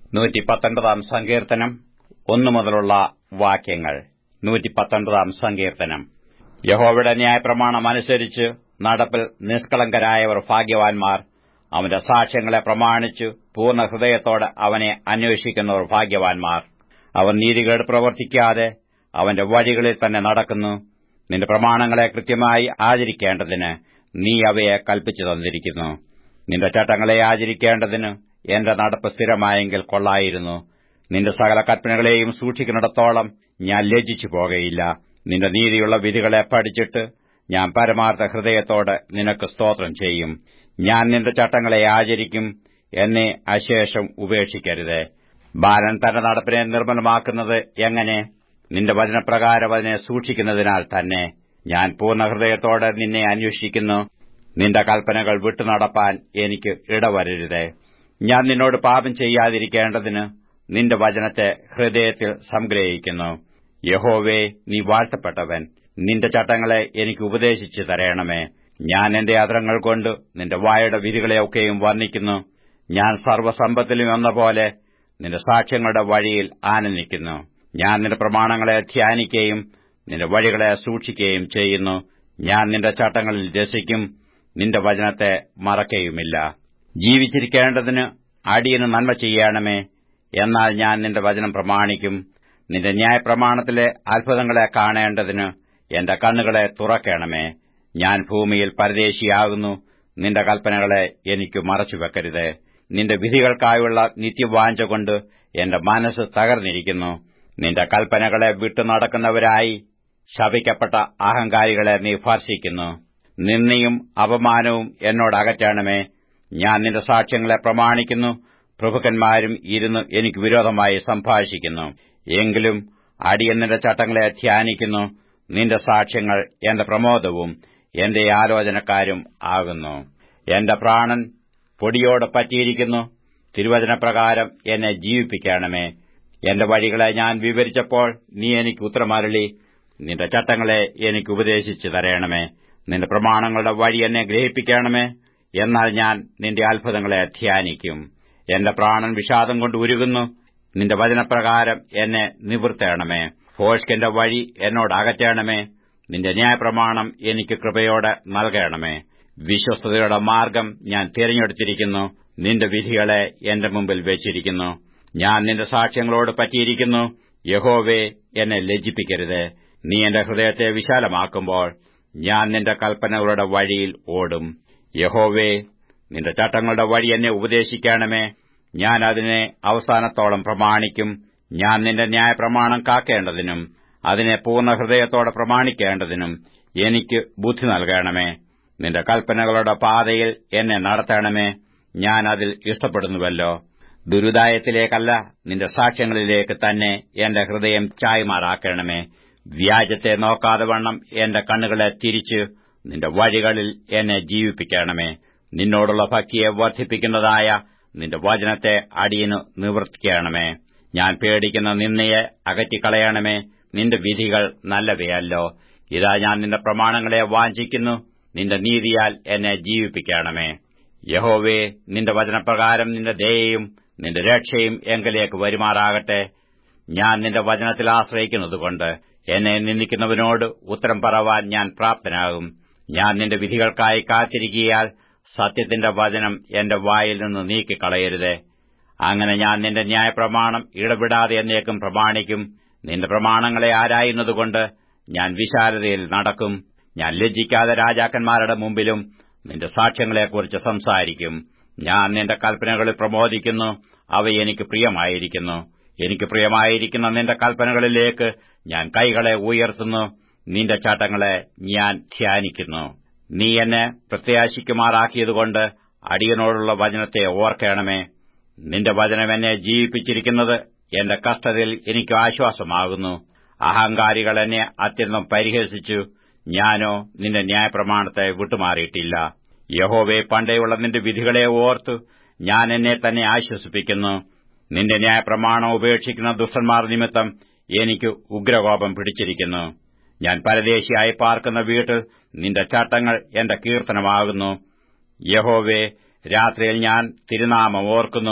നൂറ്റി പത്തൊൻപതാം സങ്കീർത്തനം ഒന്നു മുതലുള്ള വാക്യങ്ങൾ നൂറ്റി പത്തൊൻപതാം സങ്കീർത്തനം യഹോവയുടെ ന്യായപ്രമാണം അനുസരിച്ച് നടപ്പിൽ നിഷ്കളങ്കരായവർ ഭാഗ്യവാൻമാർ അവന്റെ സാക്ഷ്യങ്ങളെ പ്രമാണിച്ചു പൂർണ്ണ ഹൃദയത്തോടെ അവനെ അന്വേഷിക്കുന്നവർ ഭാഗ്യവാൻമാർ അവൻ നീതികേട് പ്രവർത്തിക്കാതെ അവന്റെ വഴികളിൽ തന്നെ നടക്കുന്നു നിന്റെ പ്രമാണങ്ങളെ കൃത്യമായി ആചരിക്കേണ്ടതിന് നീ അവയെ കൽപ്പിച്ചു തന്നിരിക്കുന്നു നിന്റെ ചട്ടങ്ങളെ ആചരിക്കേണ്ടതിന് എന്റെ നടപ്പ് സ്ഥിരമായെങ്കിൽ കൊള്ളായിരുന്നു നിന്റെ സകല കൽപ്പനകളെയും സൂക്ഷിക്കുന്നിടത്തോളം ഞാൻ ലജ്ജിച്ചു പോകയില്ല നിന്റെ നീതിയുള്ള വിധികളെ പഠിച്ചിട്ട് ഞാൻ പരമാർത്ഥ ഹൃദയത്തോടെ നിനക്ക് സ്തോത്രം ചെയ്യും ഞാൻ നിന്റെ ചട്ടങ്ങളെ ആചരിക്കും എന്നെ അശേഷം ഉപേക്ഷിക്കരുത് ബാലൻ തന്റെ നടപ്പിനെ നിർമ്മലമാക്കുന്നത് എങ്ങനെ നിന്റെ വചനപ്രകാരം അതിനെ സൂക്ഷിക്കുന്നതിനാൽ തന്നെ ഞാൻ പൂർണ്ണ ഹൃദയത്തോടെ നിന്നെ അന്വേഷിക്കുന്നു നിന്റെ കൽപ്പനകൾ വിട്ടുനടപ്പാൻ എനിക്ക് ഇടവരരുത് ഞാൻ നിന്നോട് പാപം ചെയ്യാതിരിക്കേണ്ടതിന് നിന്റെ വചനത്തെ ഹൃദയത്തിൽ സംഗ്രഹിക്കുന്നു യഹോവേ നീ വാഴ്ത്തപ്പെട്ടവൻ നിന്റെ ചട്ടങ്ങളെ എനിക്ക് ഉപദേശിച്ചു തരയണമേ ഞാൻ എന്റെ അധരങ്ങൾ കൊണ്ട് നിന്റെ വായുടെ വിധികളെയൊക്കെയും വർണ്ണിക്കുന്നു ഞാൻ സർവ്വസമ്പത്തിലും എന്ന പോലെ നിന്റെ സാക്ഷ്യങ്ങളുടെ വഴിയിൽ ആനന്ദിക്കുന്നു ഞാൻ നിന്റെ പ്രമാണങ്ങളെ ധ്യാനിക്കുകയും നിന്റെ വഴികളെ സൂക്ഷിക്കുകയും ചെയ്യുന്നു ഞാൻ നിന്റെ ചട്ടങ്ങളിൽ രസിക്കും നിന്റെ വചനത്തെ മറക്കയുമില്ല ജീവിച്ചിരിക്കേണ്ടതിന് അടിയന് നന്മ ചെയ്യണമേ എന്നാൽ ഞാൻ നിന്റെ വചനം പ്രമാണിക്കും നിന്റെ ന്യായപ്രമാണത്തിലെ അത്ഭുതങ്ങളെ കാണേണ്ടതിന് എന്റെ കണ്ണുകളെ തുറക്കണമേ ഞാൻ ഭൂമിയിൽ പരദേശിയാകുന്നു നിന്റെ കൽപ്പനകളെ എനിക്ക് മറച്ചുവെക്കരുത് നിന്റെ വിധികൾക്കായുള്ള നിത്യവാഞ്ച കൊണ്ട് എന്റെ മനസ്സ് തകർന്നിരിക്കുന്നു നിന്റെ കൽപ്പനകളെ വിട്ടു നടക്കുന്നവരായി ശപിക്കപ്പെട്ട അഹങ്കാരികളെ നീ ഭർഷിക്കുന്നു നിന്നയും അപമാനവും എന്നോടകറ്റണമേ ഞാൻ നിന്റെ സാക്ഷ്യങ്ങളെ പ്രമാണിക്കുന്നു പ്രഭുക്കന്മാരും ഇരുന്ന് എനിക്ക് വിരോധമായി സംഭാഷിക്കുന്നു എങ്കിലും അടിയൻ നിന്റെ ചട്ടങ്ങളെ ധ്യാനിക്കുന്നു നിന്റെ സാക്ഷ്യങ്ങൾ എന്റെ പ്രമോദവും എന്റെ ആലോചനക്കാരും ആകുന്നു എന്റെ പ്രാണൻ പൊടിയോട് പറ്റിയിരിക്കുന്നു തിരുവചനപ്രകാരം എന്നെ ജീവിപ്പിക്കണമേ എന്റെ വഴികളെ ഞാൻ വിവരിച്ചപ്പോൾ നീ എനിക്ക് ഉത്തരമരളി നിന്റെ ചട്ടങ്ങളെ എനിക്ക് ഉപദേശിച്ചു തരയണമേ നിന്റെ പ്രമാണങ്ങളുടെ വഴി എന്നെ ഗ്രഹിപ്പിക്കണമേ എന്നാൽ ഞാൻ നിന്റെ അത്ഭുതങ്ങളെ ധ്യാനിക്കും എന്റെ പ്രാണൻ വിഷാദം കൊണ്ട് ഉരുകുന്നു നിന്റെ വചനപ്രകാരം എന്നെ നിവൃത്തണമേ ഭോഷ്കന്റെ വഴി എന്നോട് അകറ്റണമേ നിന്റെ ന്യായപ്രമാണം എനിക്ക് കൃപയോടെ നൽകണമേ വിശ്വസ്തയുടെ മാർഗം ഞാൻ തിരഞ്ഞെടുത്തിരിക്കുന്നു നിന്റെ വിധികളെ എന്റെ മുമ്പിൽ വെച്ചിരിക്കുന്നു ഞാൻ നിന്റെ സാക്ഷ്യങ്ങളോട് പറ്റിയിരിക്കുന്നു യഹോവേ എന്നെ ലജ്ജിപ്പിക്കരുത് നീ എന്റെ ഹൃദയത്തെ വിശാലമാക്കുമ്പോൾ ഞാൻ നിന്റെ കൽപ്പനകളുടെ വഴിയിൽ ഓടും യഹോവേ നിന്റെ ചട്ടങ്ങളുടെ വഴി എന്നെ ഉപദേശിക്കണമേ ഞാൻ അതിനെ അവസാനത്തോളം പ്രമാണിക്കും ഞാൻ നിന്റെ ന്യായപ്രമാണം കാക്കേണ്ടതിനും അതിനെ പൂർണ്ണ ഹൃദയത്തോടെ പ്രമാണിക്കേണ്ടതിനും എനിക്ക് ബുദ്ധി നൽകണമേ നിന്റെ കൽപ്പനകളുടെ പാതയിൽ എന്നെ നടത്തണമേ ഞാൻ അതിൽ ഇഷ്ടപ്പെടുന്നുവല്ലോ ദുരിതായത്തിലേക്കല്ല നിന്റെ സാക്ഷ്യങ്ങളിലേക്ക് തന്നെ എന്റെ ഹൃദയം ചായ്മാറാക്കണമേ വ്യാജത്തെ നോക്കാതെ വണ്ണം എന്റെ കണ്ണുകളെ തിരിച്ച് നിന്റെ വഴികളിൽ എന്നെ ജീവിപ്പിക്കണമേ നിന്നോടുള്ള ഭക്തിയെ വർദ്ധിപ്പിക്കുന്നതായ നിന്റെ വചനത്തെ അടിയനു നിവർത്തിക്കണമേ ഞാൻ പേടിക്കുന്ന നിന്നയെ അകറ്റിക്കളയണമേ നിന്റെ വിധികൾ നല്ലവയല്ലോ ഇതാ ഞാൻ നിന്റെ പ്രമാണങ്ങളെ വാഞ്ചിക്കുന്നു നിന്റെ നീതിയാൽ എന്നെ ജീവിപ്പിക്കണമേ യഹോവേ നിന്റെ വചനപ്രകാരം നിന്റെ ദയയും നിന്റെ രക്ഷയും എങ്കിലേക്ക് വരുമാറാകട്ടെ ഞാൻ നിന്റെ വചനത്തിൽ ആശ്രയിക്കുന്നതുകൊണ്ട് എന്നെ നിന്ദിക്കുന്നവനോട് ഉത്തരം പറവാൻ ഞാൻ പ്രാപ്തനാകും ഞാൻ നിന്റെ വിധികൾക്കായി കാത്തിരിക്കിയാൽ സത്യത്തിന്റെ വചനം എന്റെ വായിൽ നിന്ന് നീക്കിക്കളയരുതേ അങ്ങനെ ഞാൻ നിന്റെ ന്യായപ്രമാണം ഇടപെടാതെ എന്നേക്കും പ്രമാണിക്കും നിന്റെ പ്രമാണങ്ങളെ ആരായുന്നതുകൊണ്ട് ഞാൻ വിശാലതയിൽ നടക്കും ഞാൻ ലജ്ജിക്കാതെ രാജാക്കന്മാരുടെ മുമ്പിലും നിന്റെ സാക്ഷ്യങ്ങളെക്കുറിച്ച് സംസാരിക്കും ഞാൻ നിന്റെ കൽപ്പനകളിൽ പ്രമോദിക്കുന്നു അവ എനിക്ക് പ്രിയമായിരിക്കുന്നു എനിക്ക് പ്രിയമായിരിക്കുന്ന നിന്റെ കൽപ്പനകളിലേക്ക് ഞാൻ കൈകളെ ഉയർത്തുന്നു നിന്റെ ചട്ടങ്ങളെ ഞാൻ ധ്യാനിക്കുന്നു നീ എന്നെ പ്രത്യാശിക്കുമാറാക്കിയതുകൊണ്ട് അടിയനോടുള്ള വചനത്തെ ഓർക്കണമേ നിന്റെ വചനം എന്നെ ജീവിപ്പിച്ചിരിക്കുന്നത് എന്റെ കഷ്ടതയിൽ എനിക്ക് ആശ്വാസമാകുന്നു അഹങ്കാരികൾ എന്നെ അത്യന്തം പരിഹസിച്ചു ഞാനോ നിന്റെ ന്യായപ്രമാണത്തെ വിട്ടുമാറിയിട്ടില്ല യഹോവെ പണ്ടേയുള്ള നിന്റെ വിധികളെ ഓർത്തു ഞാൻ എന്നെ തന്നെ ആശ്വസിപ്പിക്കുന്നു നിന്റെ ന്യായപ്രമാണം ഉപേക്ഷിക്കുന്ന ദുഷ്ടന്മാർ നിമിത്തം എനിക്ക് ഉഗ്രകോപം പിടിച്ചിരിക്കുന്നു ഞാൻ പരദേശിയായി പാർക്കുന്ന വീട്ടിൽ നിന്റെ ചട്ടങ്ങൾ എന്റെ കീർത്തനമാകുന്നു യഹോവേ രാത്രിയിൽ ഞാൻ തിരുനാമം ഓർക്കുന്നു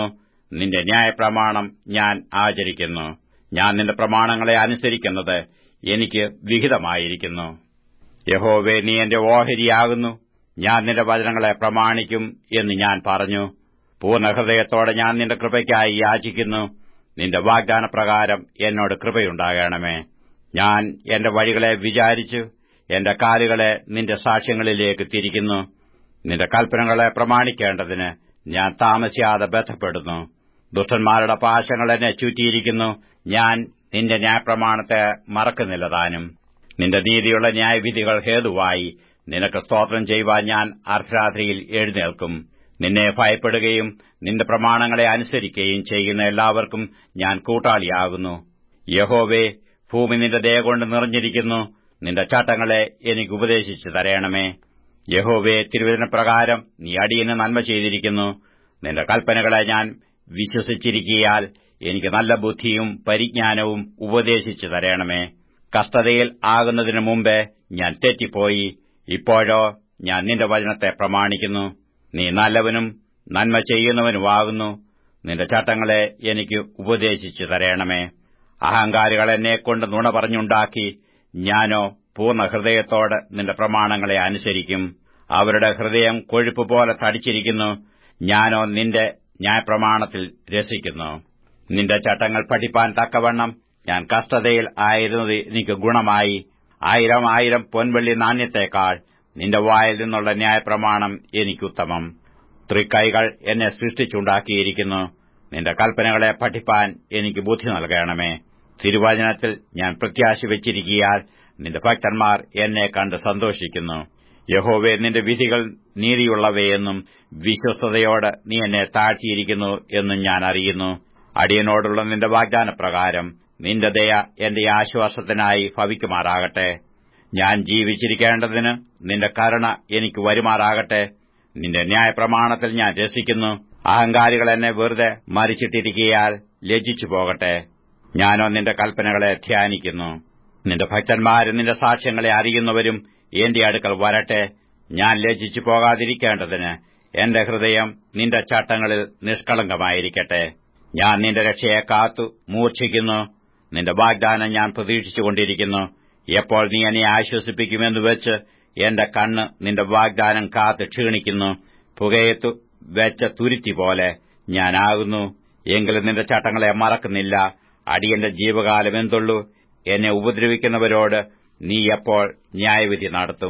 നിന്റെ ന്യായപ്രമാണം ഞാൻ ആചരിക്കുന്നു ഞാൻ നിന്റെ പ്രമാണങ്ങളെ അനുസരിക്കുന്നത് എനിക്ക് വിഹിതമായിരിക്കുന്നു യഹോവേ നീ എന്റെ ഓഹരിയാകുന്നു ഞാൻ നിന്റെ വചനങ്ങളെ പ്രമാണിക്കും എന്ന് ഞാൻ പറഞ്ഞു പൂർണ്ണഹൃദയത്തോടെ ഞാൻ നിന്റെ കൃപയ്ക്കായി യാചിക്കുന്നു നിന്റെ വാഗ്ദാനപ്രകാരം എന്നോട് കൃപയുണ്ടാകണമേ ഞാൻ എന്റെ വഴികളെ വിചാരിച്ചു എന്റെ കാലുകളെ നിന്റെ സാക്ഷ്യങ്ങളിലേക്ക് തിരിക്കുന്നു നിന്റെ കൽപ്പനകളെ പ്രമാണിക്കേണ്ടതിന് ഞാൻ താമസിയാതെ ബന്ധപ്പെടുന്നു ദുഷ്ടന്മാരുടെ പാശങ്ങൾ എന്നെ ചുറ്റിയിരിക്കുന്നു ഞാൻ നിന്റെ ന്യായപ്രമാണത്തെ മറക്കുന്നില്ല താനും നിന്റെ നീതിയുള്ള ന്യായവിധികൾ ഹേതുവായി നിനക്ക് സ്തോത്രം ചെയ്യുവാൻ ഞാൻ അർദ്ധരാത്രിയിൽ എഴുന്നേൽക്കും നിന്നെ ഭയപ്പെടുകയും നിന്റെ പ്രമാണങ്ങളെ അനുസരിക്കുകയും ചെയ്യുന്ന എല്ലാവർക്കും ഞാൻ കൂട്ടാളിയാകുന്നു യഹോവേ ഭൂമി നിന്റെ ദയ കൊണ്ട് നിറഞ്ഞിരിക്കുന്നു നിന്റെ ചട്ടങ്ങളെ എനിക്ക് ഉപദേശിച്ചു തരയണമേ യഹോവേ തിരുവചനപ്രകാരം നീ അടിയന് നന്മ ചെയ്തിരിക്കുന്നു നിന്റെ കൽപ്പനകളെ ഞാൻ വിശ്വസിച്ചിരിക്കിയാൽ എനിക്ക് നല്ല ബുദ്ധിയും പരിജ്ഞാനവും ഉപദേശിച്ചു തരയണമേ കഷ്ടതയിൽ ആകുന്നതിനു മുമ്പേ ഞാൻ തെറ്റിപ്പോയി ഇപ്പോഴോ ഞാൻ നിന്റെ വചനത്തെ പ്രമാണിക്കുന്നു നീ നല്ലവനും നന്മ ചെയ്യുന്നവനുമാകുന്നു നിന്റെ ചട്ടങ്ങളെ എനിക്ക് ഉപദേശിച്ചു തരയണമേ അഹങ്കാരികൾ എന്നെക്കൊണ്ട് നുണ പറഞ്ഞുണ്ടാക്കി ഞാനോ പൂർണ്ണ ഹൃദയത്തോട് നിന്റെ പ്രമാണങ്ങളെ അനുസരിക്കും അവരുടെ ഹൃദയം കൊഴുപ്പ് പോലെ തടിച്ചിരിക്കുന്നു ഞാനോ നിന്റെ ന്യായപ്രമാണത്തിൽ രസിക്കുന്നു നിന്റെ ചട്ടങ്ങൾ പഠിപ്പാൻ തക്കവണ്ണം ഞാൻ കഷ്ടതയിൽ ആയിരുന്നത് എനിക്ക് ഗുണമായി ആയിരം ആയിരം പൊൻവെള്ളി നാണ്യത്തേക്കാൾ നിന്റെ വായിൽ നിന്നുള്ള ന്യായപ്രമാണം എനിക്കുത്തമം ത്രിക്കൈകൾ എന്നെ സൃഷ്ടിച്ചുണ്ടാക്കിയിരിക്കുന്നു നിന്റെ കൽപ്പനകളെ പഠിപ്പാൻ എനിക്ക് ബുദ്ധി നൽകണമേ തിരുവചനത്തിൽ ഞാൻ പ്രത്യാശ വെച്ചിരിക്കിയാൽ നിന്റെ ഭക്തന്മാർ എന്നെ കണ്ട് സന്തോഷിക്കുന്നു യഹോവെ നിന്റെ വിധികൾ നീതിയുള്ളവയെന്നും വിശ്വസ്തയോട് നീ എന്നെ താഴ്ത്തിയിരിക്കുന്നു എന്നും ഞാൻ അറിയുന്നു അടിയനോടുള്ള നിന്റെ വാഗ്ദാനപ്രകാരം നിന്റെ ദയ എന്റെ ആശ്വാസത്തിനായി ഭവിക്കുമാറാകട്ടെ ഞാൻ ജീവിച്ചിരിക്കേണ്ടതിന് നിന്റെ കരുണ എനിക്ക് വരുമാറാകട്ടെ നിന്റെ ന്യായപ്രമാണത്തിൽ ഞാൻ രസിക്കുന്നു അഹങ്കാരികൾ എന്നെ വെറുതെ മരിച്ചിട്ടിരിക്കിയാൽ ലജ്ജിച്ചു പോകട്ടെ ഞാനോ നിന്റെ കൽപ്പനകളെ ധ്യാനിക്കുന്നു നിന്റെ ഭക്തന്മാരും നിന്റെ സാക്ഷ്യങ്ങളെ അറിയുന്നവരും എന്റെ അടുക്കൽ വരട്ടെ ഞാൻ ലജ്ജിച്ചു പോകാതിരിക്കേണ്ടതിന് എന്റെ ഹൃദയം നിന്റെ ചട്ടങ്ങളിൽ നിഷ്കളങ്കമായിരിക്കട്ടെ ഞാൻ നിന്റെ രക്ഷയെ കാത്തു മൂർച്ഛിക്കുന്നു നിന്റെ വാഗ്ദാനം ഞാൻ പ്രതീക്ഷിച്ചുകൊണ്ടിരിക്കുന്നു എപ്പോൾ നീ എന്നെ ആശ്വസിപ്പിക്കുമെന്ന് വെച്ച് എന്റെ കണ്ണ് നിന്റെ വാഗ്ദാനം കാത്ത് ക്ഷീണിക്കുന്നു പുകയത്തു വെച്ച തുരുത്തി പോലെ ഞാനാകുന്നു എങ്കിലും നിന്റെ ചട്ടങ്ങളെ മറക്കുന്നില്ല അടിയന്റെ ജീവകാലം എന്തുള്ളൂ എന്നെ ഉപദ്രവിക്കുന്നവരോട് നീ എപ്പോൾ ന്യായവിധി നടത്തും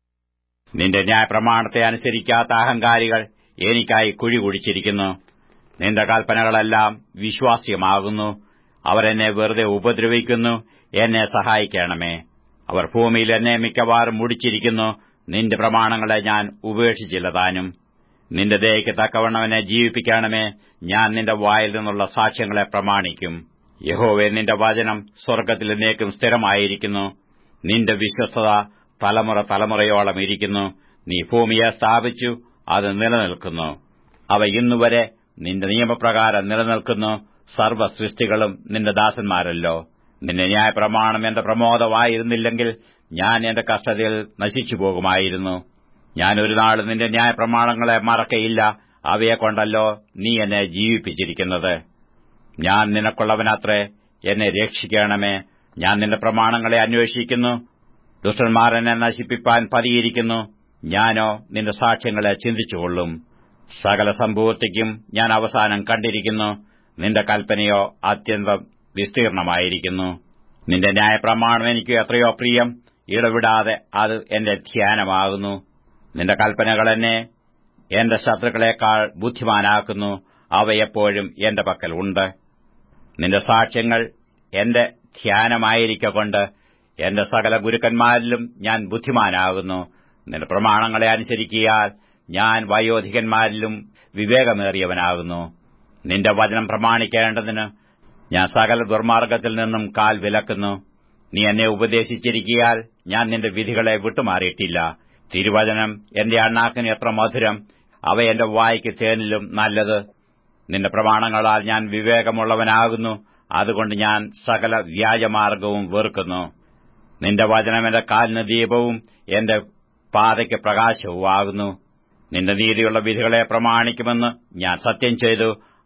നിന്റെ ന്യായപ്രമാണത്തെ അനുസരിക്കാത്ത അഹങ്കാരികൾ എനിക്കായി കുഴി കുഴിച്ചിരിക്കുന്നു നിന്റെ കൽപ്പനകളെല്ലാം വിശ്വാസ്യമാകുന്നു അവർ എന്നെ വെറുതെ ഉപദ്രവിക്കുന്നു എന്നെ സഹായിക്കണമേ അവർ ഭൂമിയിൽ എന്നെ മിക്കവാറും മുടിച്ചിരിക്കുന്നു നിന്റെ പ്രമാണങ്ങളെ ഞാൻ ഉപേക്ഷിച്ചില്ല താനും നിന്റെ ദയയ്ക്ക് തക്കവണ്ണം എന്നെ ജീവിപ്പിക്കണമേ ഞാൻ നിന്റെ വായിൽ നിന്നുള്ള സാക്ഷ്യങ്ങളെ പ്രമാണിക്കും യഹോവെ നിന്റെ വചനം സ്വർഗ്ഗത്തിൽ എന്നേക്കും സ്ഥിരമായിരിക്കുന്നു നിന്റെ വിശ്വസ്തത തലമുറ തലമുറയോളം ഇരിക്കുന്നു നീ ഭൂമിയെ സ്ഥാപിച്ചു അത് നിലനിൽക്കുന്നു അവ ഇന്നുവരെ നിന്റെ നിയമപ്രകാരം നിലനിൽക്കുന്നു സർവ്വ സൃഷ്ടികളും നിന്റെ ദാസന്മാരല്ലോ നിന്റെ ന്യായപ്രമാണം എന്റെ പ്രമോദമായിരുന്നില്ലെങ്കിൽ ഞാൻ എന്റെ കഷ്ടതയിൽ നശിച്ചു പോകുമായിരുന്നു ഞാൻ ഒരു നാൾ നിന്റെ ന്യായപ്രമാണങ്ങളെ മറക്കയില്ല അവയെക്കൊണ്ടല്ലോ നീ എന്നെ ജീവിപ്പിച്ചിരിക്കുന്നത് ഞാൻ നിനക്കുള്ളവനത്രേ എന്നെ രക്ഷിക്കണമേ ഞാൻ നിന്റെ പ്രമാണങ്ങളെ അന്വേഷിക്കുന്നു ദുഷ്ടന്മാർ എന്നെ നശിപ്പിപ്പാൻ പതിയിരിക്കുന്നു ഞാനോ നിന്റെ സാക്ഷ്യങ്ങളെ ചിന്തിച്ചുകൊള്ളും സകല സംഭവത്തിക്കും ഞാൻ അവസാനം കണ്ടിരിക്കുന്നു നിന്റെ കൽപ്പനയോ അത്യന്തം വിസ്തീർണമായിരിക്കുന്നു നിന്റെ ന്യായപ്രമാണം എനിക്ക് എത്രയോ പ്രിയം ഇടവിടാതെ അത് എന്റെ ധ്യാനമാകുന്നു നിന്റെ കൽപ്പനകൾ എന്നെ എന്റെ ശത്രുക്കളെക്കാൾ ബുദ്ധിമാനാക്കുന്നു അവയെപ്പോഴും എന്റെ പക്കൽ ഉണ്ട് നിന്റെ സാക്ഷ്യങ്ങൾ എന്റെ ധ്യാനമായിരിക്കൊണ്ട് എന്റെ സകല ഗുരുക്കന്മാരിലും ഞാൻ ബുദ്ധിമാനാകുന്നു നിന്റെ പ്രമാണങ്ങളെ അനുസരിക്കിയാൽ ഞാൻ വയോധികന്മാരിലും വിവേകമേറിയവനാകുന്നു നിന്റെ വചനം പ്രമാണിക്കേണ്ടതിന് ഞാൻ സകല ദുർമാർഗത്തിൽ നിന്നും കാൽ വിലക്കുന്നു നീ എന്നെ ഉപദേശിച്ചിരിക്കിയാൽ ഞാൻ നിന്റെ വിധികളെ വിട്ടുമാറിയിട്ടില്ല തിരുവചനം എന്റെ അണ്ണാക്കിന് എത്ര മധുരം അവ എന്റെ വായിക്ക് തേനിലും നല്ലത് നിന്റെ പ്രമാണങ്ങളാൽ ഞാൻ വിവേകമുള്ളവനാകുന്നു അതുകൊണ്ട് ഞാൻ സകല വ്യാജമാർഗവും വെറുക്കുന്നു നിന്റെ വചനം എന്റെ കാലിന് ദീപവും എന്റെ പാതയ്ക്ക് പ്രകാശവുമാകുന്നു നിന്റെ നീതിയുള്ള വിധികളെ പ്രമാണിക്കുമെന്ന് ഞാൻ സത്യം ചെയ്തു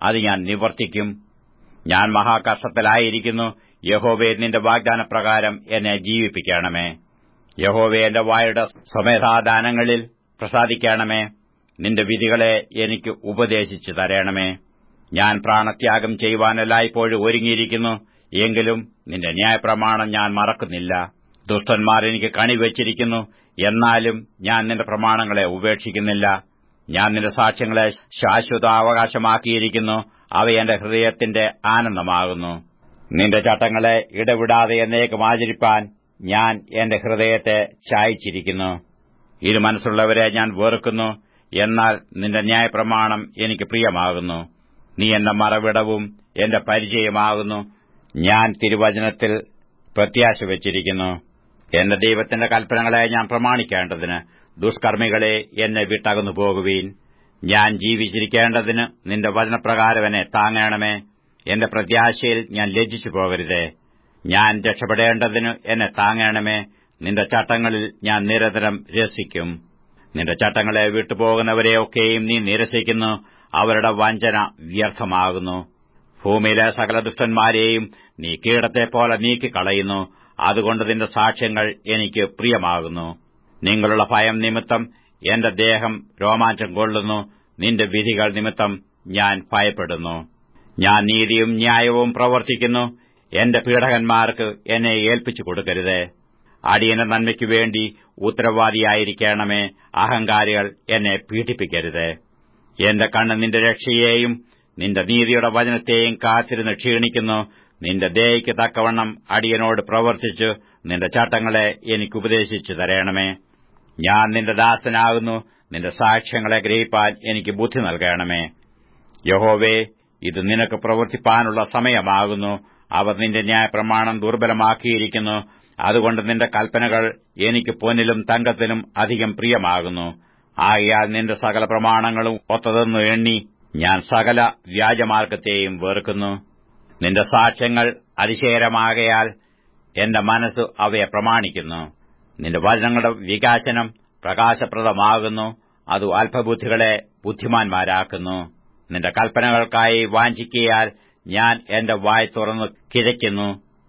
അത് ഞാൻ നിവർത്തിക്കും ഞാൻ മഹാകഷ്ടത്തിലായിരിക്കുന്നു യഹോവേ നിന്റെ വാഗ്ദാനപ്രകാരം എന്നെ ജീവിപ്പിക്കണമേ യഹോവേ എന്റെ വായുടെ സ്വമേധാദാനങ്ങളിൽ പ്രസാദിക്കണമേ നിന്റെ വിധികളെ എനിക്ക് ഉപദേശിച്ചു തരണമേ ഞാൻ പ്രാണത്യാഗം ചെയ്യുവാനെല്ലായ്പ്പോഴും ഒരുങ്ങിയിരിക്കുന്നു എങ്കിലും നിന്റെ ന്യായപ്രമാണം ഞാൻ മറക്കുന്നില്ല ദുഷ്ടന്മാർ എനിക്ക് കണിവച്ചിരിക്കുന്നു എന്നാലും ഞാൻ നിന്റെ പ്രമാണങ്ങളെ ഉപേക്ഷിക്കുന്നില്ല ഞാൻ നിന്റെ സാക്ഷ്യങ്ങളെ ശാശ്വത അവകാശമാക്കിയിരിക്കുന്നു അവ എന്റെ ഹൃദയത്തിന്റെ ആനന്ദമാകുന്നു നിന്റെ ചട്ടങ്ങളെ ഇടവിടാതെ എന്നേക്കും ആചരിപ്പാൻ ഞാൻ എന്റെ ഹൃദയത്തെ ചായച്ചിരിക്കുന്നു ഇരു മനസ്സുള്ളവരെ ഞാൻ വെറുക്കുന്നു എന്നാൽ നിന്റെ ന്യായപ്രമാണം എനിക്ക് പ്രിയമാകുന്നു നീ എന്റെ മറവിടവും എന്റെ പരിചയമാകുന്നു ഞാൻ തിരുവചനത്തിൽ പ്രത്യാശ വച്ചിരിക്കുന്നു എന്റെ ദൈവത്തിന്റെ കൽപ്പനകളെ ഞാൻ പ്രമാണിക്കേണ്ടതിന് ദുഷ്കർമ്മികളെ എന്നെ വിട്ടകന്നു പോകുവീൻ ഞാൻ ജീവിച്ചിരിക്കേണ്ടതിന് നിന്റെ വചനപ്രകാരം എന്നെ താങ്ങണമേ എന്റെ പ്രത്യാശയിൽ ഞാൻ ലജ്ജിച്ചു പോകരുതേ ഞാൻ രക്ഷപ്പെടേണ്ടതിന് എന്നെ താങ്ങണമേ നിന്റെ ചട്ടങ്ങളിൽ ഞാൻ നിരന്തരം രസിക്കും നിന്റെ ചട്ടങ്ങളെ വിട്ടുപോകുന്നവരെയൊക്കെയും നീ നിരസിക്കുന്നു അവരുടെ വഞ്ചന വ്യർത്ഥമാകുന്നു ഭൂമിയിലെ സകല ദുഷ്ടന്മാരെയും നീ കീടത്തെപ്പോലെ നീക്കിക്കളയുന്നു അതുകൊണ്ട് നിന്റെ സാക്ഷ്യങ്ങൾ എനിക്ക് പ്രിയമാകുന്നു നിങ്ങളുള്ള ഭയം നിമിത്തം എന്റെ ദേഹം രോമാഞ്ചം കൊള്ളുന്നു നിന്റെ വിധികൾ നിമിത്തം ഞാൻ ഭയപ്പെടുന്നു ഞാൻ നീതിയും ന്യായവും പ്രവർത്തിക്കുന്നു എന്റെ പീഡകന്മാർക്ക് എന്നെ ഏൽപ്പിച്ചു കൊടുക്കരുത് അടിയന്റെ നന്മയ്ക്കു വേണ്ടി ഉത്തരവാദിയായിരിക്കണമേ അഹങ്കാരികൾ എന്നെ പീഡിപ്പിക്കരുത് എന്റെ കണ്ണ് നിന്റെ രക്ഷയെയും നിന്റെ നീതിയുടെ വചനത്തെയും കാത്തിരുന്ന് ക്ഷീണിക്കുന്നു നിന്റെ ദയയ്ക്ക് തക്കവണ്ണം അടിയനോട് പ്രവർത്തിച്ചു നിന്റെ ചട്ടങ്ങളെ എനിക്ക് ഉപദേശിച്ചു തരണമേ ഞാൻ നിന്റെ ദാസനാകുന്നു നിന്റെ സാക്ഷ്യങ്ങളെ ഗ്രഹിപ്പാൻ എനിക്ക് ബുദ്ധി നൽകണമേ യഹോവേ ഇത് നിനക്ക് പ്രവർത്തിപ്പാനുള്ള സമയമാകുന്നു അവർ നിന്റെ ന്യായപ്രമാണം ദുർബലമാക്കിയിരിക്കുന്നു അതുകൊണ്ട് നിന്റെ കൽപ്പനകൾ എനിക്ക് പൊന്നിലും തങ്കത്തിലും അധികം പ്രിയമാകുന്നു ആകയാൽ നിന്റെ സകല പ്രമാണങ്ങളും ഒത്തതെന്നു എണ്ണി ഞാൻ സകല വ്യാജമാർഗത്തെയും വെറുക്കുന്നു നിന്റെ സാക്ഷ്യങ്ങൾ അതിശയരമാകയാൽ എന്റെ മനസ്സ് അവയെ പ്രമാണിക്കുന്നു നിന്റെ വചനങ്ങളുടെ വികാസനം പ്രകാശപ്രദമാകുന്നു അത് അല്പബുദ്ധികളെ ബുദ്ധിമാന്മാരാക്കുന്നു നിന്റെ കൽപ്പനകൾക്കായി വാഞ്ചിക്കിയാൽ ഞാൻ എന്റെ വായ് തുറന്നു കിഴയ്ക്കുന്നു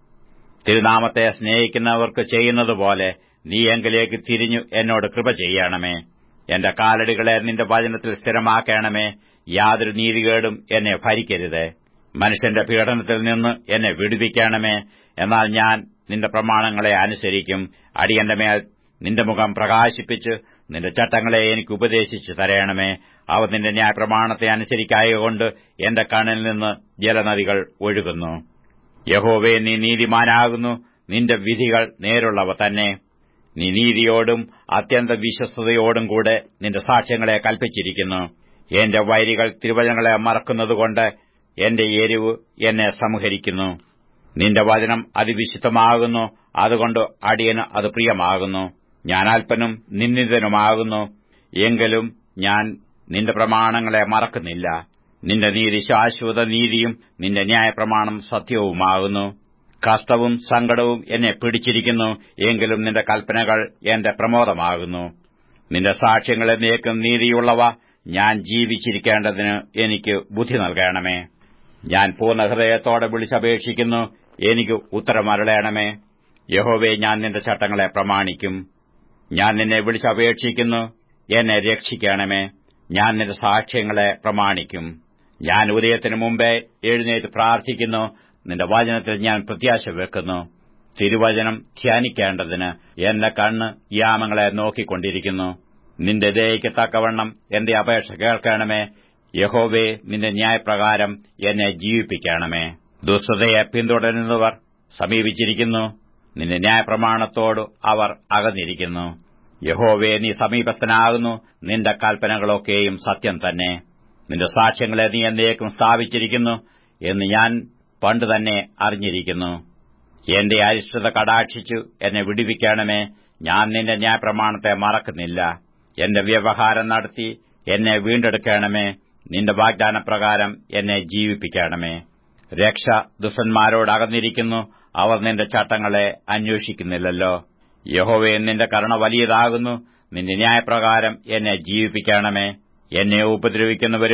തിരുനാമത്തെ സ്നേഹിക്കുന്നവർക്ക് ചെയ്യുന്നതുപോലെ നീ എങ്കിലേക്ക് തിരിഞ്ഞു എന്നോട് കൃപ ചെയ്യണമേ എന്റെ കാലടികളെ നിന്റെ വചനത്തിൽ സ്ഥിരമാക്കണമേ യാതൊരു നീതികേടും എന്നെ ഭരിക്കരുത് മനുഷ്യന്റെ പീഡനത്തിൽ നിന്ന് എന്നെ വിടുവിക്കണമേ എന്നാൽ ഞാൻ നിന്റെ പ്രമാണങ്ങളെ അനുസരിക്കും അടിയന്റെ മേൽ നിന്റെ മുഖം പ്രകാശിപ്പിച്ച് നിന്റെ ചട്ടങ്ങളെ എനിക്ക് ഉപദേശിച്ചു തരയണമേ അവ നിന്റെ ന്യായപ്രമാണത്തെ അനുസരിക്കായകൊണ്ട് എന്റെ കണ്ണിൽ നിന്ന് ജലനദികൾ ഒഴുകുന്നു യഹോവേ നീ നീതിമാനാകുന്നു നിന്റെ വിധികൾ നേരുള്ളവ തന്നെ നീ നീതിയോടും അത്യന്ത വിശ്വസ്തയോടും കൂടെ നിന്റെ സാക്ഷ്യങ്ങളെ കൽപ്പിച്ചിരിക്കുന്നു എന്റെ വൈരികൾ തിരുവചനങ്ങളെ മറക്കുന്നതുകൊണ്ട് എന്റെ എരിവ് എന്നെ സംഹരിക്കുന്നു നിന്റെ വചനം അതിവിശുദ്ധമാകുന്നു അതുകൊണ്ട് അടിയന് അത് പ്രിയമാകുന്നു ഞാൻ അല്പനും നിന്ദിതനുമാകുന്നു എങ്കിലും ഞാൻ നിന്റെ പ്രമാണങ്ങളെ മറക്കുന്നില്ല നിന്റെ നീതി ശാശ്വത നീതിയും നിന്റെ ന്യായപ്രമാണം സത്യവുമാകുന്നു കഷ്ടവും സങ്കടവും എന്നെ പിടിച്ചിരിക്കുന്നു എങ്കിലും നിന്റെ കൽപ്പനകൾ എന്റെ പ്രമോദമാകുന്നു നിന്റെ സാക്ഷ്യങ്ങൾ എന്നേക്കും നീതിയുള്ളവ ഞാൻ ജീവിച്ചിരിക്കേണ്ടതിന് എനിക്ക് ബുദ്ധി നൽകണമേ ഞാൻ പൂർണ്ണ ഹൃദയത്തോടെ വിളിച്ചപേക്ഷിക്കുന്നു എനിക്ക് ഉത്തരമരളയണമേ യഹോവേ ഞാൻ നിന്റെ ചട്ടങ്ങളെ പ്രമാണിക്കും ഞാൻ നിന്നെ വിളിച്ചപേക്ഷിക്കുന്നു എന്നെ രക്ഷിക്കണമേ ഞാൻ നിന്റെ സാക്ഷ്യങ്ങളെ പ്രമാണിക്കും ഞാൻ ഉദയത്തിനു മുമ്പേ എഴുന്നേറ്റ് പ്രാർത്ഥിക്കുന്നു നിന്റെ വചനത്തിൽ ഞാൻ പ്രത്യാശ വെക്കുന്നു തിരുവചനം ധ്യാനിക്കേണ്ടതിന് എന്റെ കണ്ണ് യാമങ്ങളെ നോക്കിക്കൊണ്ടിരിക്കുന്നു നിന്റെ ദയയ്ക്ക് തക്കവണ്ണം എന്റെ അപേക്ഷ കേൾക്കണമേ യഹോവേ നിന്റെ ന്യായപ്രകാരം എന്നെ ജീവിപ്പിക്കണമേ ദുസ്തതയെ പിന്തുടരുന്നവർ സമീപിച്ചിരിക്കുന്നു നിന്റെ ന്യായപ്രമാണത്തോട് അവർ അകന്നിരിക്കുന്നു യഹോവേ നീ സമീപസ്ഥനാകുന്നു നിന്റെ കൽപ്പനകളൊക്കെയും സത്യം തന്നെ നിന്റെ സാക്ഷ്യങ്ങളെ നീ എന്നേക്കും സ്ഥാപിച്ചിരിക്കുന്നു എന്ന് ഞാൻ പണ്ട് തന്നെ അറിഞ്ഞിരിക്കുന്നു എന്റെ അരിഷ്ടത കടാക്ഷിച്ചു എന്നെ വിടുവിക്കണമേ ഞാൻ നിന്റെ ന്യായപ്രമാണത്തെ മറക്കുന്നില്ല എന്റെ വ്യവഹാരം നടത്തി എന്നെ വീണ്ടെടുക്കണമേ നിന്റെ വാഗ്ദാനപ്രകാരം എന്നെ ജീവിപ്പിക്കണമേ രക്ഷ ദുഷ്ടന്മാരോട് അകന്നിരിക്കുന്നു അവർ നിന്റെ ചട്ടങ്ങളെ അന്വേഷിക്കുന്നില്ലല്ലോ യഹോവേ നിന്റെ കരുണ വലിയതാകുന്നു നിന്റെ ന്യായപ്രകാരം എന്നെ ജീവിപ്പിക്കണമേ എന്നെ ഉപദ്രവിക്കുന്നവരും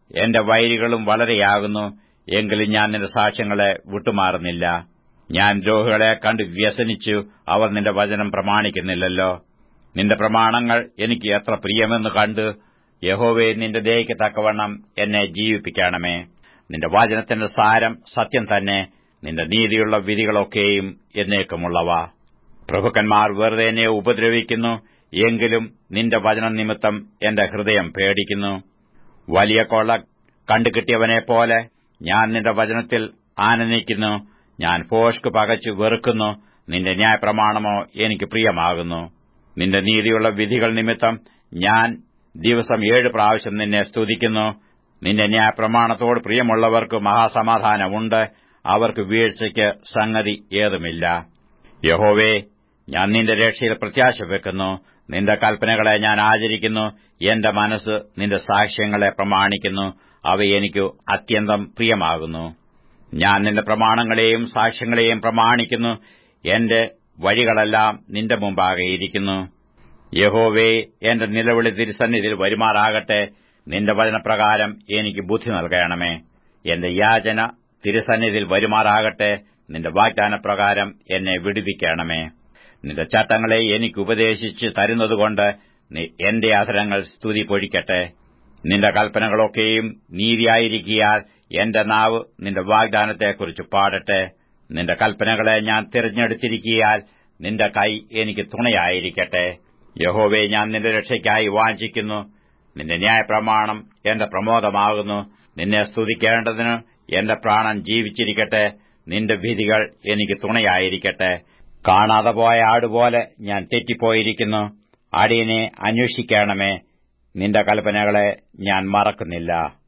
എന്റെ വൈരികളും വളരെയാകുന്നു എങ്കിലും ഞാൻ നിന്റെ സാക്ഷ്യങ്ങളെ വിട്ടുമാറുന്നില്ല ഞാൻ ദ്രോഹികളെ കണ്ട് വ്യസനിച്ചു അവർ നിന്റെ വചനം പ്രമാണിക്കുന്നില്ലല്ലോ നിന്റെ പ്രമാണങ്ങൾ എനിക്ക് എത്ര പ്രിയമെന്ന് കണ്ട് യഹോവേ നിന്റെ ദയയ്ക്ക് തക്കവണ്ണം എന്നെ ജീവിപ്പിക്കണമേ നിന്റെ വചനത്തിന്റെ സാരം സത്യം തന്നെ നിന്റെ നീതിയുള്ള വിധികളൊക്കെയും എന്നേക്കുമുള്ളവ പ്രഭുക്കന്മാർ വെറുതെ എന്നെ ഉപദ്രവിക്കുന്നു എങ്കിലും നിന്റെ വചനം നിമിത്തം എന്റെ ഹൃദയം പേടിക്കുന്നു വലിയ കൊള്ള കണ്ടുകിട്ടിയവനെ പോലെ ഞാൻ നിന്റെ വചനത്തിൽ ആനന്ദിക്കുന്നു ഞാൻ ഫോഷ്ക്ക് പകച്ചു വെറുക്കുന്നു നിന്റെ ന്യായപ്രമാണമോ എനിക്ക് പ്രിയമാകുന്നു നിന്റെ നീതിയുള്ള വിധികൾ നിമിത്തം ഞാൻ ദിവസം ഏഴ് പ്രാവശ്യം നിന്നെ സ്തുതിക്കുന്നു നിന്റെ ന്യായപ്രമാണത്തോട് പ്രിയമുള്ളവർക്ക് മഹാസമാധാനമുണ്ട് അവർക്ക് വീഴ്ചയ്ക്ക് സംഗതി ഏതുമില്ല യഹോവേ ഞാൻ നിന്റെ രക്ഷയിൽ പ്രത്യാശ വെക്കുന്നു നിന്റെ കൽപ്പനകളെ ഞാൻ ആചരിക്കുന്നു എന്റെ മനസ്സ് നിന്റെ സാക്ഷ്യങ്ങളെ പ്രമാണിക്കുന്നു അവ എനിക്ക് അത്യന്തം പ്രിയമാകുന്നു ഞാൻ നിന്റെ പ്രമാണങ്ങളെയും സാക്ഷ്യങ്ങളെയും പ്രമാണിക്കുന്നു എന്റെ വഴികളെല്ലാം നിന്റെ മുമ്പാകെ ഇരിക്കുന്നു യഹോവേ എന്റെ നിലവിളി തിരുസന്നിധിയിൽ വരുമാറാകട്ടെ നിന്റെ വചനപ്രകാരം എനിക്ക് ബുദ്ധി നൽകണമേ എന്റെ യാചന തിരുസന്നിധിയിൽ വരുമാറാകട്ടെ നിന്റെ വാഗ്ദാനപ്രകാരം എന്നെ വിടുവിക്കണമേ നിന്റെ ചട്ടങ്ങളെ എനിക്ക് ഉപദേശിച്ച് തരുന്നതുകൊണ്ട് എന്റെ അധരങ്ങൾ സ്തുതി പൊഴിക്കട്ടെ നിന്റെ കൽപ്പനകളൊക്കെയും നീതിയായിരിക്കിയാൽ എന്റെ നാവ് നിന്റെ വാഗ്ദാനത്തെക്കുറിച്ച് പാടട്ടെ നിന്റെ കൽപ്പനകളെ ഞാൻ തിരഞ്ഞെടുത്തിരിക്കിയാൽ നിന്റെ കൈ എനിക്ക് തുണയായിരിക്കട്ടെ യഹോവെ ഞാൻ നിന്റെ രക്ഷയ്ക്കായി വാഞ്ചിക്കുന്നു നിന്റെ ന്യായപ്രമാണം എന്റെ പ്രമോദമാകുന്നു നിന്നെ സ്തുതിക്കേണ്ടതിന് എന്റെ പ്രാണൻ ജീവിച്ചിരിക്കട്ടെ നിന്റെ വിധികൾ എനിക്ക് തുണയായിരിക്കട്ടെ കാണാതെ പോയ ആടുപോലെ ഞാൻ തെറ്റിപ്പോയിരിക്കുന്നു അടിയനെ അന്വേഷിക്കണമേ നിന്റെ കൽപ്പനകളെ ഞാൻ മറക്കുന്നില്ല